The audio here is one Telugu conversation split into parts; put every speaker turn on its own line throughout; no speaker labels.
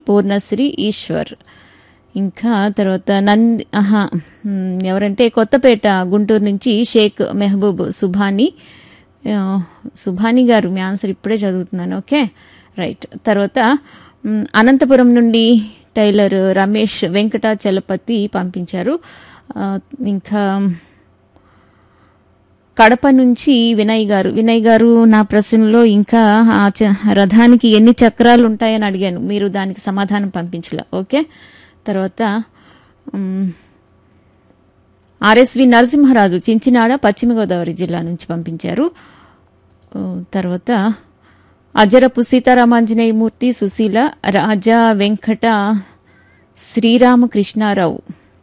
పూర్ణశ్రీ ఈశ్వర్ ఇంకా తర్వాత నంది ఆహా మ్, ఎవరంటే కొత్తపేట గుంటూరు నుంచి షేక్ మెహబూబ్ సుభాని ఆ, సుభాని గారు మీ ఆన్సర్ ఇప్పుడే చదువుతున్నాను ఓకే రైట్ తర్వాత మ్, అనంతపురం నుండి టైలర్ రమేష్ వెంకటాచలపతి పంపించారు ఆ, ఇంకా కడప నుంచి వినయ్ గారు వినయ్ గారు నా ప్రశ్నలో ఇంకా ఆ చ- రథానికి ఎన్ని చక్రాలు ఉంటాయని అడిగాను మీరు దానికి సమాధానం పంపించలే ఓకే తర్వాత మ్, ఆర్ఎస్వి నరసింహరాజు చించినాడ పశ్చిమ గోదావరి జిల్లా నుంచి పంపించారు ఆ, తర్వాత అజరపు సీతారామాంజనేయమూర్తి సుశీల రాజా వెంకట శ్రీరామకృష్ణారావు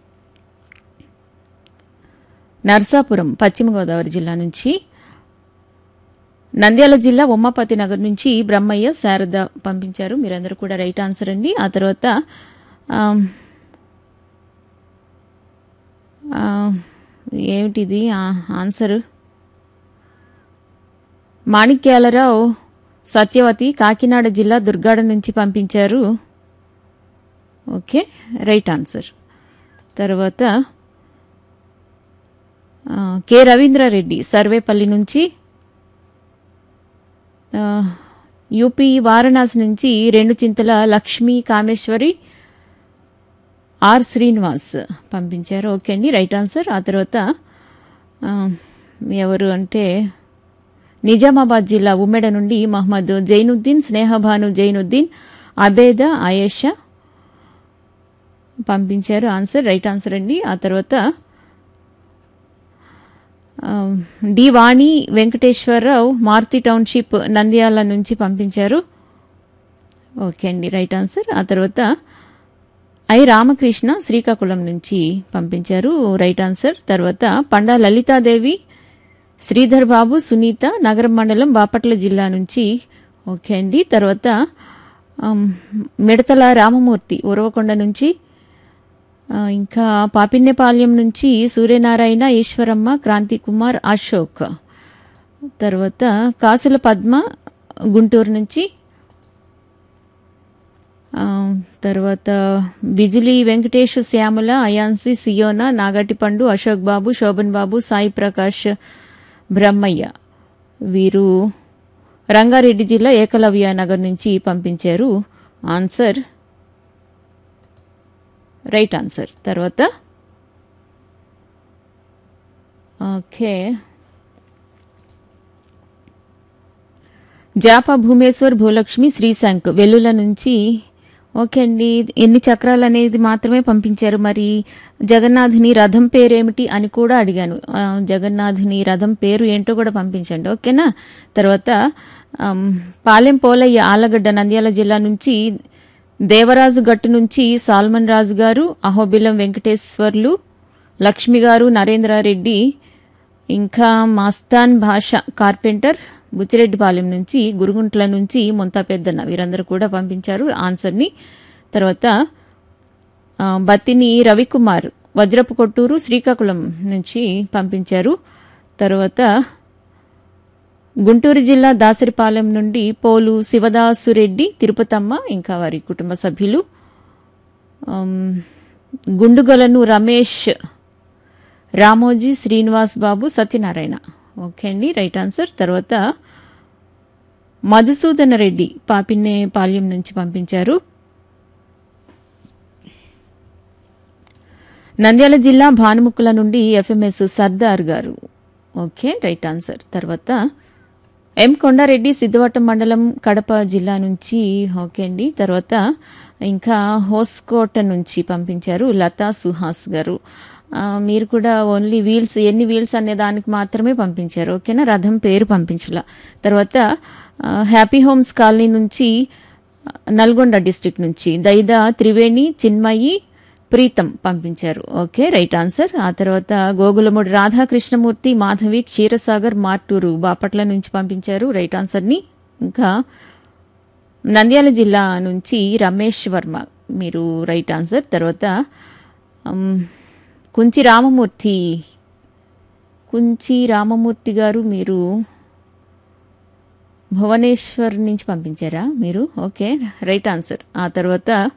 నర్సాపురం పశ్చిమ గోదావరి జిల్లా నుంచి నంద్యాల జిల్లా ఉమాపతి నగర్ నుంచి బ్రహ్మయ్య శారద పంపించారు మీరందరూ కూడా రైట్ ఆన్సర్ అండి ఆ తర్వాత ఆమ్, ఆ, ఏమిటిది ఆ, ఆన్సర్ మాణిక్యాలరావు సత్యవతి కాకినాడ జిల్లా దుర్గాడ నుంచి పంపించారు ఓకే రైట్ ఆన్సర్ తర్వాత ఆ, కె రవీంద్రారెడ్డి సర్వేపల్లి నుంచి ఆ, యూపీ వారణాసి నుంచి రెండు చింతల లక్ష్మీ కామేశ్వరి ఆర్ శ్రీనివాస్ పంపించారు ఓకే అండి రైట్ ఆన్సర్ ఆ తర్వాత ఆ, ఎవరు అంటే నిజామాబాద్ జిల్లా ఉమ్మెడ నుండి మహమ్మద్ జైనుద్దీన్ స్నేహభాను జైనుద్దీన్ అబేద ఆయేషా పంపించారు ఆన్సర్ రైట్ ఆన్సర్ అండి ఆ తర్వాత ఆ, డి వాణి వెంకటేశ్వరరావు మారుతి టౌన్షిప్ నంద్యాల నుంచి పంపించారు ఓకే అండి రైట్ ఆన్సర్ ఆ తర్వాత ఐ రామకృష్ణ శ్రీకాకుళం నుంచి పంపించారు రైట్ ఆన్సర్ తర్వాత పండా లలితాదేవి శ్రీధర్ బాబు సునీత నగరం మండలం బాపట్ల జిల్లా నుంచి ఓకే అండి తర్వాత ఆమ్, మిడతల రామమూర్తి ఉరవకొండ నుంచి ఆ, ఇంకా పాపిన్యపాల్యం నుంచి సూర్యనారాయణ ఈశ్వరమ్మ క్రాంతి కుమార్ అశోక్ తర్వాత కాసుల పద్మ గుంటూరు నుంచి ఆ, తర్వాత బిజిలీ వెంకటేష్ శ్యామల అయాన్సి సియోనా నాగటిపండు అశోక్ బాబు శోభన్ బాబు సాయి ప్రకాష్ బ్రహ్మయ్య వీరు రంగారెడ్డి జిల్లా ఏకలవ్య నగర్ నుంచి పంపించారు ఆన్సర్ రైట్ ఆన్సర్ తర్వాత ఓకే జాపా భూమేశ్వర్ భూలక్ష్మి శ్రీశంక్ వెల్లుల నుంచి ఓకే అండి ఎన్ని చక్రాలు అనేది మాత్రమే పంపించారు మరి జగన్నాథుని రథం పేరేమిటి అని కూడా అడిగాను ఆ, జగన్నాథుని రథం పేరు ఏంటో కూడా పంపించండి ఓకేనా తర్వాత ఆమ్, పాలెం పోలయ్య ఆలగడ్డ నంద్యాల జిల్లా నుంచి దేవరాజు గట్టు నుంచి సాల్మన్ రాజు గారు అహోబిలం వెంకటేశ్వర్లు లక్ష్మి గారు నరేంద్రారెడ్డి ఇంకా మస్తాన్ భాష కార్పెంటర్ బుచ్చిరెడ్డిపాలెం నుంచి గురుగుంట్ల నుంచి ముంతా పెద్దన్న వీరందరూ కూడా పంపించారు ఆన్సర్ని తర్వాత ఆ, బత్తిని రవికుమార్ వజ్రపు కొట్టూరు శ్రీకాకుళం నుంచి పంపించారు తర్వాత గుంటూరు జిల్లా దాసరిపాలెం నుండి పోలు శివదాసురెడ్డి తిరుపతమ్మ ఇంకా వారి కుటుంబ సభ్యులు ఆమ్, గుండుగలను రమేష్ రామోజీ శ్రీనివాస్ బాబు సత్యనారాయణ ఓకే అండి రైట్ ఆన్సర్ తర్వాత మధుసూదన రెడ్డి పాపిన్నే పాల్యం నుంచి పంపించారు నంద్యాల జిల్లా భానుముక్కుల నుండి ఎఫ్ఎంఎస్ సర్దార్ గారు ఓకే రైట్ ఆన్సర్ తర్వాత ఎం కొండారెడ్డి సిద్ధవటం మండలం కడప జిల్లా నుంచి ఓకే అండి తర్వాత ఇంకా హోస్కోట నుంచి పంపించారు లతా సుహాస్ గారు ఆ, మీరు కూడా ఓన్లీ వీల్స్ ఎన్ని వీల్స్ అనే దానికి మాత్రమే పంపించారు ఓకేనా రథం పేరు పంపించలా తర్వాత ఆ, హ్యాపీ హోమ్స్ కాలనీ నుంచి నల్గొండ డిస్ట్రిక్ట్ నుంచి దైదా త్రివేణి చిన్మయి ప్రీతం పంపించారు ఓకే రైట్ ఆన్సర్ ఆ తర్వాత గోగులమూడి రాధాకృష్ణమూర్తి మాధవి క్షీరసాగర్ మార్టూరు బాపట్ల నుంచి పంపించారు రైట్ ఆన్సర్ని ఇంకా నంద్యాల జిల్లా నుంచి రమేష్ వర్మ మీరు రైట్ ఆన్సర్ తర్వాత ఉమ్, కుంచి రామమూర్తి కుంచి రామమూర్తి గారు మీరు భువనేశ్వర్ నుంచి పంపించారా మీరు ఓకే రైట్ ఆన్సర్ ఆ తర్వాత